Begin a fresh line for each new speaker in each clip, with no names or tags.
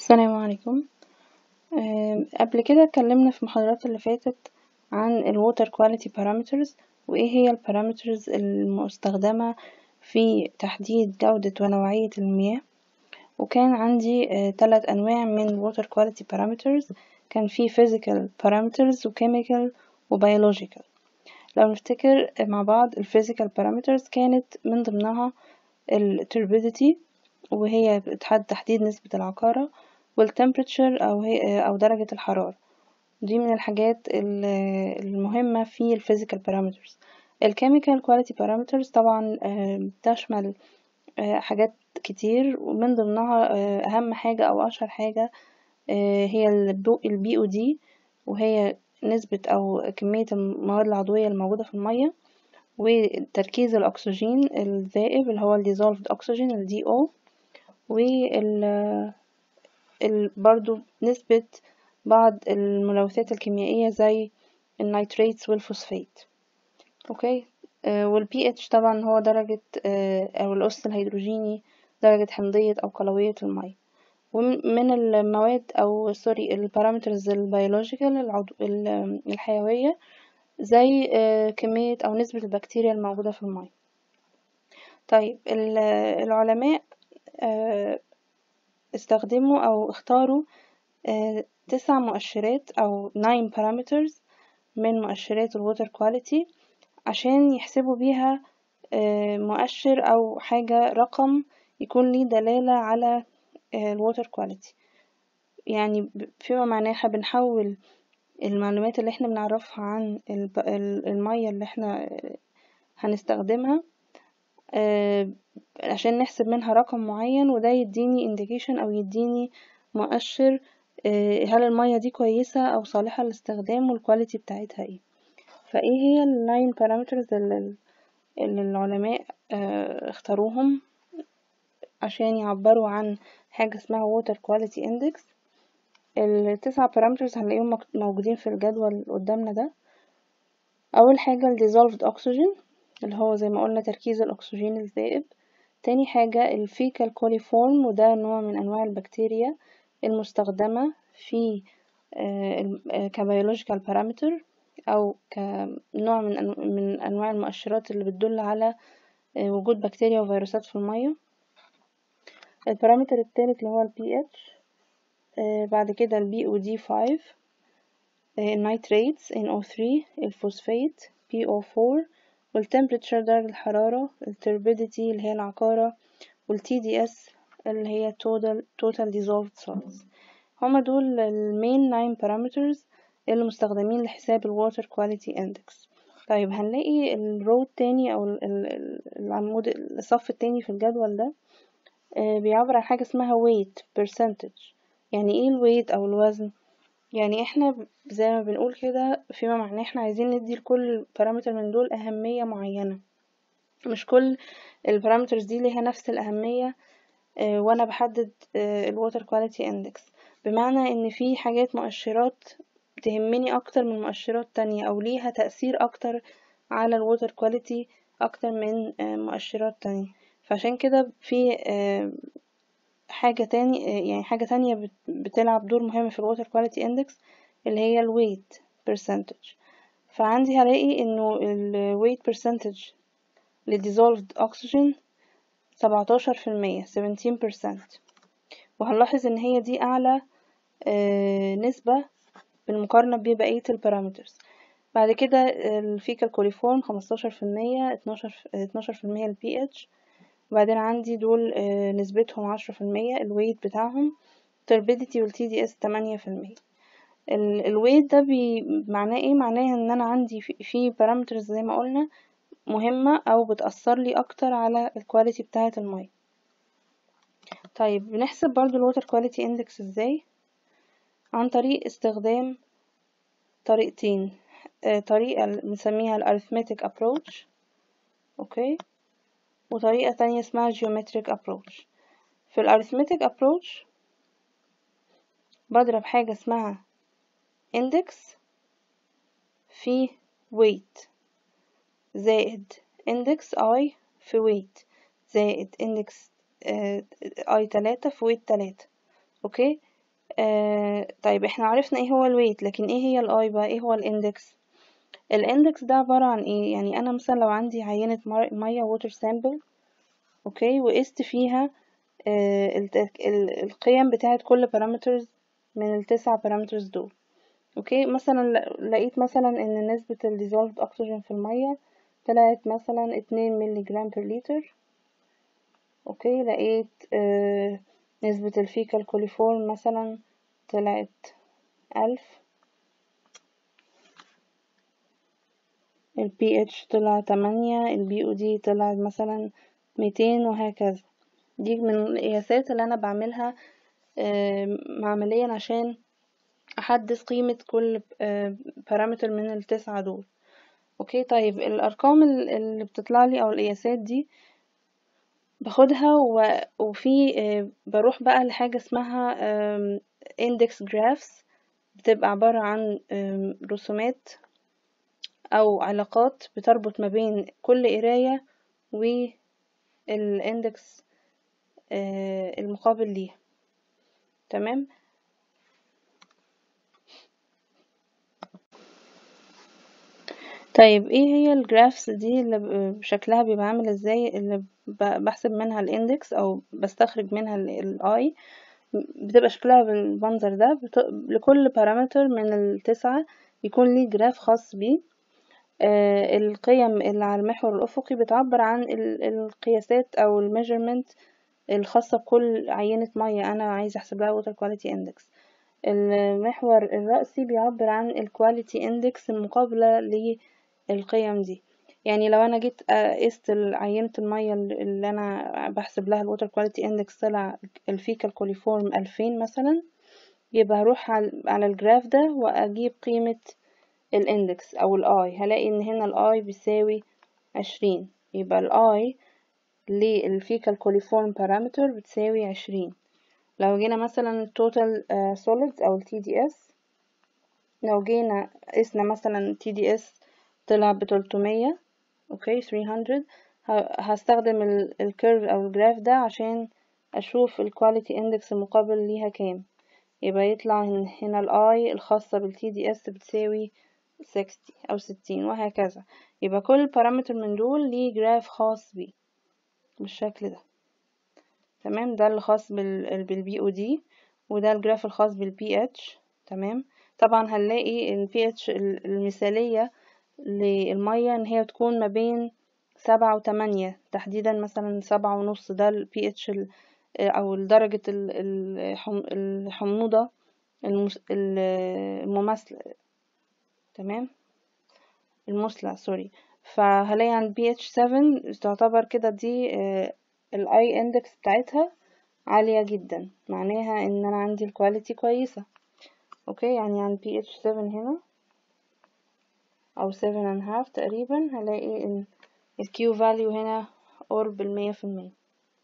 السلام عليكم آه، قبل كده اتكلمنا في المحاضرات اللي فاتت عن ال water quality parameters وايه هي ال parameters المستخدمة في تحديد جودة ونوعية المياه وكان عندي آه، تلات أنواع من water quality parameters كان في physical parameters و chemical و biological لو نفتكر مع بعض ال physical parameters كانت من ضمنها ال turbidity وهي بتحدد تحديد نسبة العقارة والتمبريتشر أو هي أو درجة الحرارة دي من الحاجات المهمة في الفيزيكال بارامترز الكيميكال كواليتي بارامترز طبعا بتشمل حاجات كتير ومن ضمنها أهم حاجة أو أشهر حاجة هي البي او دي وهي نسبة أو كمية المواد العضوية الموجودة في المية وتركيز الأكسجين الذائب اللي هو ال dissolved oxygen ال DO وال برضو نسبة بعض الملوثات الكيميائية زي النيتريتس والفوسفات اوكي آه والبي اتش طبعا هو درجة آه او الأس الهيدروجيني درجة حمضية او قلوية المية ومن المواد او سوري البارامترز البيولوجيكال العضو الحيوية زي آه كمية او نسبة البكتيريا الموجودة في المية طيب العلماء استخدموا أو اختاروا تسع مؤشرات أو nine parameters من مؤشرات الووتر كواليتي عشان يحسبوا بيها مؤشر أو حاجة رقم يكون ليه دلالة على الووتر كواليتي يعني فيما معناه احنا بنحول المعلومات اللي احنا بنعرفها عن المية اللي احنا هنستخدمها عشان نحسب منها رقم معين وده يديني indication أو يديني مؤشر هل المية دي كويسة أو صالحة للاستخدام والكواليتي بتاعتها ايه فايه هي ال nine parameters اللي العلماء اختاروهم عشان يعبروا عن حاجة اسمها water quality index التسع parameters هنلاقيهم موجودين في الجدول قدامنا ده أول حاجة ال dissolved oxygen اللي هو زي ما قلنا تركيز الأكسجين الذائب تاني حاجة الفيكال كوليفورم وده نوع من أنواع البكتيريا المستخدمة في كبيولوجيكال بارامتر أو كنوع من من أنواع المؤشرات اللي بتدل على وجود بكتيريا وفيروسات في المية البارامتر التالت اللي هو البي اتش بعد كده البي او دي فايف النيتريتس NO3 الفوسفات PO4 والتمبريتشر درجة الحرارة التربيديتي اللي هي العقارة والتي دي اس اللي هي total, total dissolved salts هما دول المين ناين parameters اللي مستخدمين لحساب الواتر كواليتي اندكس طيب هنلاقي الرو التاني او العمود الصف التاني في الجدول ده بيعبر عن حاجة اسمها weight percentage يعني ايه الويت او الوزن يعني احنا زي ما بنقول كده فيما معناه احنا عايزين ندي لكل بارامتر من دول أهمية معينة مش كل البارامترز دي ليها نفس الأهمية اه وانا بحدد اه الواتر كواليتي اندكس بمعنى ان في حاجات مؤشرات تهمني اكتر من مؤشرات تانية او ليها تأثير اكتر على الواتر كواليتي اكتر من اه مؤشرات تانية فعشان كده في حاجة تاني يعني حاجة تانية بتلعب دور مهم في الواتر كواليتي اندكس اللي هي الويت percentage فعندي هلاقي انه الويت percentage لديزولفد oxygen سبعتاشر في المية seventeen percent وهنلاحظ ان هي دي اعلى نسبة بالمقارنة ببقية البارامترز بعد كده الفيكال كوليفورم خمستاشر في المية اتناشر في المية البي اتش وبعدين عندي دول نسبتهم عشرة في المية الويت بتاعهم turbidity والتي دي اس تمانية في المية الويت ده معناه ايه معناه ان انا عندي في بارامترز زي ما قلنا مهمة او بتأثر لي اكتر على الكواليتي بتاعة المية طيب بنحسب برضو الواتر كواليتي اندكس ازاي عن طريق استخدام طريقتين طريقة بنسميها الارثمتيك ابروتش اوكي وطريقة تانية اسمها geometric approach في الارثمتيك approach بضرب حاجة اسمها index في weight زائد index i في weight زائد index i تلاتة في weight تلاتة اوكي آه طيب احنا عرفنا ايه هو الويت لكن ايه هي الاي بقى ايه هو الاندكس الاندكس ده عبارة عن ايه يعني انا مثلا لو عندي عينة مية ووتر سامبل اوكي وقست فيها آه القيم بتاعة كل بارامترز من التسع بارامترز دول اوكي مثلا لقيت مثلا ان نسبة الديزولفد اكسجين في المية طلعت مثلا اتنين ملي جرام بر لتر اوكي لقيت آه نسبة الفيكال كوليفورم مثلا طلعت ألف البي اتش طلع تمانية البي او دي طلع مثلا ميتين وهكذا دي من القياسات اللي انا بعملها عمليا عشان احدث قيمة كل بارامتر من التسعة دول اوكي طيب الارقام اللي بتطلع لي او القياسات دي باخدها وفي بروح بقى لحاجة اسمها index graphs بتبقى عبارة عن رسومات أو علاقات بتربط ما بين كل قراية والاندكس المقابل ليها تمام طيب ايه هي الجرافس دي اللي شكلها بيبقى عامل ازاي اللي بحسب منها الاندكس او بستخرج منها الاي بتبقى شكلها بالمنظر ده لكل بارامتر من التسعة يكون ليه جراف خاص بيه آه القيم اللي على المحور الأفقي بتعبر عن القياسات أو الميجرمنت الخاصة بكل عينة مية أنا عايزة أحسب لها water quality index المحور الرأسي بيعبر عن الكواليتي اندكس المقابلة للقيم دي يعني لو انا جيت قست عينة المية اللي انا بحسب لها الووتر كواليتي اندكس طلع الفيكال كوليفورم ألفين مثلا يبقى هروح على الجراف ده واجيب قيمة الاندكس او الاي هلاقي ان هنا الاي بيساوي عشرين يبقى الاي للفيكال كوليفورم بارامتر بتساوي عشرين لو جينا مثلا total solids او ال TDS لو جينا قسنا مثلا TDS طلع بتلتمية اوكي 300 هستخدم الكيرف او الجراف ده عشان اشوف الكواليتي اندكس المقابل ليها كام يبقى يطلع هنا الاي الخاصة بالتي دي اس بتساوي 60 او 60 وهكذا يبقى كل بارامتر من دول ليه جراف خاص بيه بالشكل ده تمام ده اللي خاص بالبي او دي وده الجراف الخاص بالبي اتش تمام طبعا هنلاقي البي اتش المثالية للمية ان هي تكون ما بين سبعة وتمانية تحديدا مثلا سبعة ونص ده ال pH او درجة الحموضة المماثلة تمام المثلى سوري فهلاقي عند pH 7 تعتبر كده دي الاي اندكس بتاعتها عالية جدا معناها ان انا عندي الكواليتي كويسة اوكي يعني عند pH 7 هنا او 7 and half تقريبا هلاقي ان الكيو فاليو هنا قرب المية في المية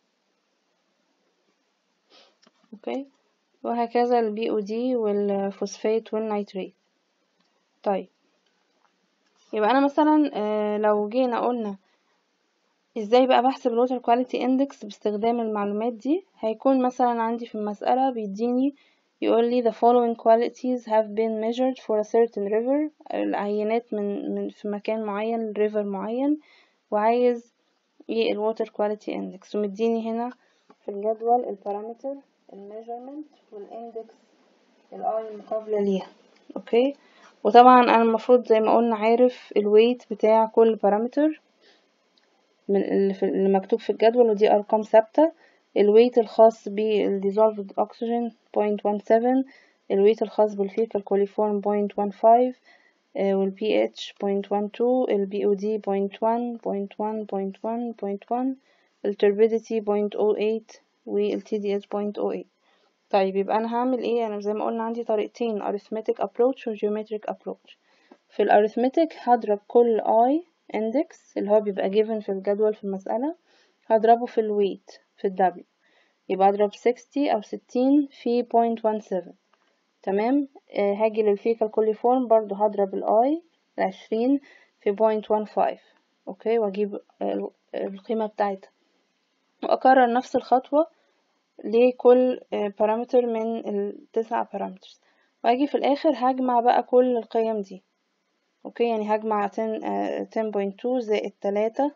اوكي وهكذا البي او دي والفوسفات والنيتريت طيب يبقى انا مثلا لو جينا قلنا ازاي بقى بحسب الوتر كواليتي اندكس باستخدام المعلومات دي هيكون مثلا عندي في المسألة بيديني يقول لي the following qualities have been measured for a certain river العينات من, من في مكان معين river معين وعايز ايه الووتر كواليتي اندكس ومديني هنا في الجدول البارامتر الميجرمنت والاندكس الاي المقابلة ليها اوكي وطبعا انا المفروض زي ما قلنا عارف الويت بتاع كل بارامتر من اللي مكتوب في الجدول ودي ارقام ثابتة الويت الخاص بالديزولفد oxygen 0.17 الويت الخاص بالفيكال كوليفورم 0.15 وال pH 0.12 ال BOD 0.1 0.1 0.1 0.1 ال turbidity 0.08 وال TDS 0.08 طيب يبقى انا هعمل ايه انا زي ما قلنا عندي طريقتين arithmetic approach و geometric approach في ال arithmetic هضرب كل i index اللي هو بيبقى given في الجدول في المسألة هضربه في ال weight في ال W يبقى اضرب 60 او 60 في 0.17 تمام آه هاجي للفيكال كوليفورم برضو هضرب الاي عشرين في بوينت وان فايف اوكي واجيب القيمة بتاعتها واكرر نفس الخطوة لكل بارامتر من التسع بارامترز واجي في الاخر هجمع بقى كل القيم دي اوكي يعني هجمع 10.2 زائد تلاتة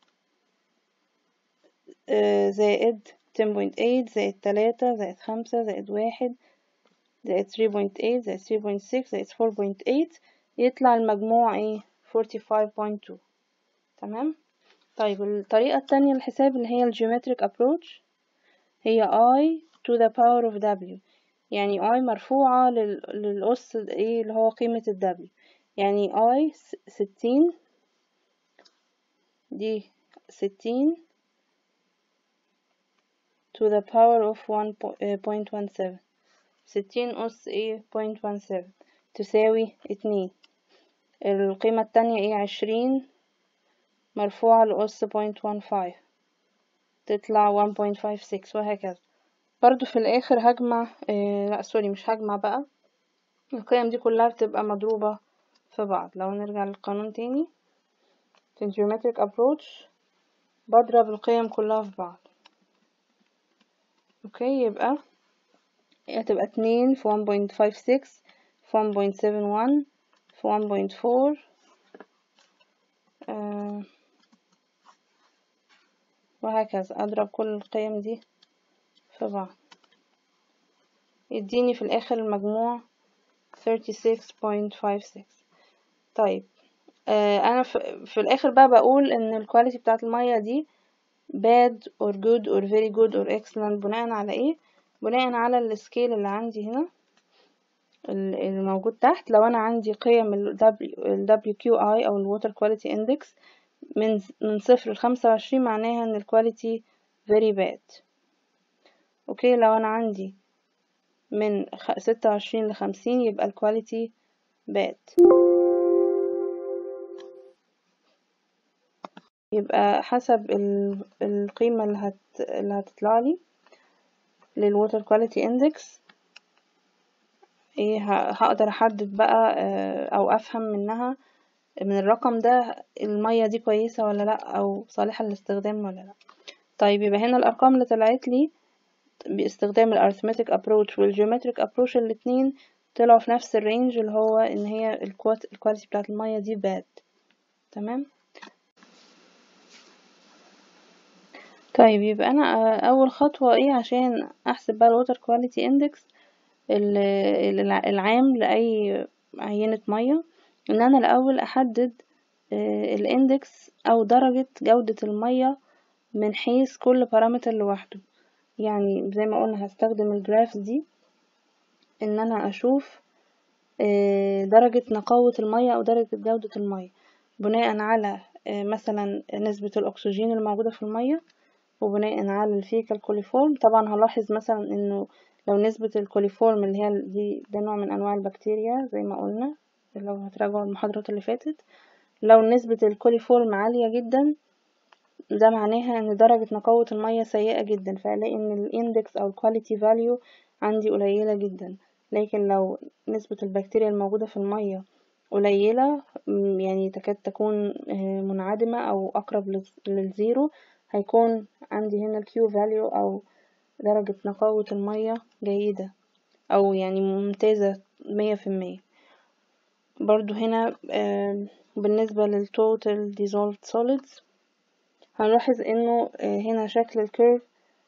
زائد 10.8 زائد تلاتة زائد خمسة زائد واحد زائد 3.8 زائد 3.6 زائد 4.8 يطلع المجموع ايه 45.2 تمام طيب الطريقة التانية للحساب اللي هي الجيومتريك ابروتش هي i to the power of w يعني i مرفوعة لل... للأس ايه اللي هو قيمة ال w يعني i ستين دي ستين to the power of 1.17 ستين أس ايه point one seven تساوي اتنين القيمة التانية ايه عشرين مرفوعة لأس point one five تطلع one point five six وهكذا برضو في الآخر هجمع اه لا سوري مش هجمع بقى القيم دي كلها بتبقى مضروبة في بعض لو نرجع للقانون تاني في الجيومتريك ابروتش بضرب القيم كلها في بعض اوكي يبقى هتبقى اتنين في one point five six في one point seven one في one point four آه وهكذا أضرب كل القيم دي في بعض يديني في الآخر المجموع thirty six point five six طيب آه أنا في, في الآخر بقى بقول إن الكواليتي بتاعت المية دي bad or good or very good or excellent بناء على ايه بناء على السكيل اللي عندي هنا اللي موجود تحت لو انا عندي قيم ال W ال WQI او ال Water Quality Index من من صفر لخمسة وعشرين معناها ان الكواليتي very bad اوكي لو انا عندي من ستة وعشرين لخمسين يبقى الكواليتي bad يبقى حسب القيمة اللي, هت... اللي هتطلع لي للووتر كواليتي اندكس ايه هقدر احدد بقى او افهم منها من الرقم ده المية دي كويسة ولا لا او صالحة للاستخدام ولا لا طيب يبقى هنا الارقام اللي طلعت لي باستخدام الارثمتيك ابروتش والجيومتريك ابروتش الاتنين طلعوا في نفس الرينج اللي هو ان هي الكواليتي بتاعت المية دي باد تمام طيب يبقى انا اول خطوة ايه عشان احسب بقى الووتر كواليتي اندكس العام لاي عينة مية ان انا الاول احدد الاندكس او درجة جودة المية من حيث كل بارامتر لوحده يعني زي ما قلنا هستخدم الجرافs دي ان انا اشوف درجة نقاوة المية او درجة جودة المية بناء على مثلا نسبة الاكسجين الموجودة في المية وبناء على الفيكال كوليفورم طبعا هلاحظ مثلا انه لو نسبة الكوليفورم اللي هي دي ده نوع من انواع البكتيريا زي ما قلنا لو هتراجعوا المحاضرات اللي فاتت لو نسبة الكوليفورم عالية جدا ده معناها ان درجة نقاوة المية سيئة جدا فهلاقي ان الاندكس او الكواليتي فاليو عندي قليلة جدا لكن لو نسبة البكتيريا الموجودة في المية قليلة يعني تكاد تكون منعدمة او اقرب للزيرو هيكون عندي هنا الكيو فاليو او درجة نقاوة المية جيدة او يعني ممتازة مية في المية برضو هنا بالنسبة للتوتال dissolved solids هنلاحظ انه هنا شكل الكيرف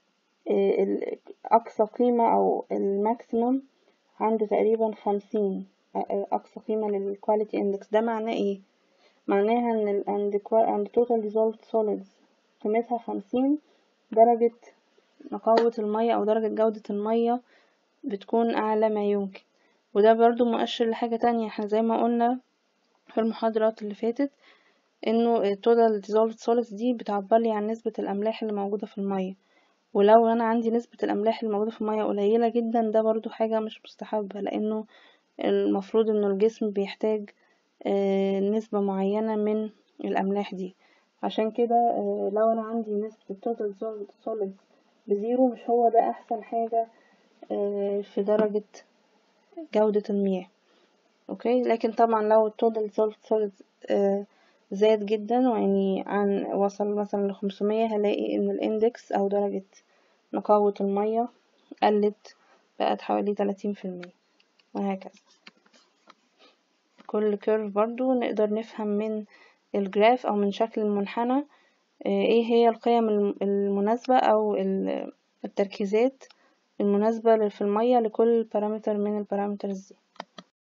اقصى قيمة او الماكسيمم عند تقريبا خمسين اقصى قيمة للكواليتي اندكس ده معناه ايه معناها ان عند عند total dissolved solids قيمتها خمسين درجة نقاوة المية أو درجة جودة المية بتكون أعلى ما يمكن وده برضو مؤشر لحاجة تانية احنا زي ما قلنا في المحاضرات اللي فاتت انه total dissolved solids دي بتعبرلي عن نسبة الأملاح اللي موجودة في المية ولو أنا عندي نسبة الأملاح اللي موجودة في المية قليلة جدا ده برضو حاجة مش مستحبة لأنه المفروض انه الجسم بيحتاج نسبة معينة من الأملاح دي عشان كده لو انا عندي نسبة التوتال سوليد بزيرو مش هو ده احسن حاجة في درجة جودة المياه اوكي لكن طبعا لو التوتال سوليد زاد جدا ويعني عن وصل مثلا لخمسمية هلاقي ان الاندكس او درجة نقاوة المية قلت بقت حوالي تلاتين في المية وهكذا كل كيرف برضو نقدر نفهم من الجراف أو من شكل المنحنى ايه هي القيم المناسبة أو التركيزات المناسبة في المية لكل بارامتر من البارامترز دي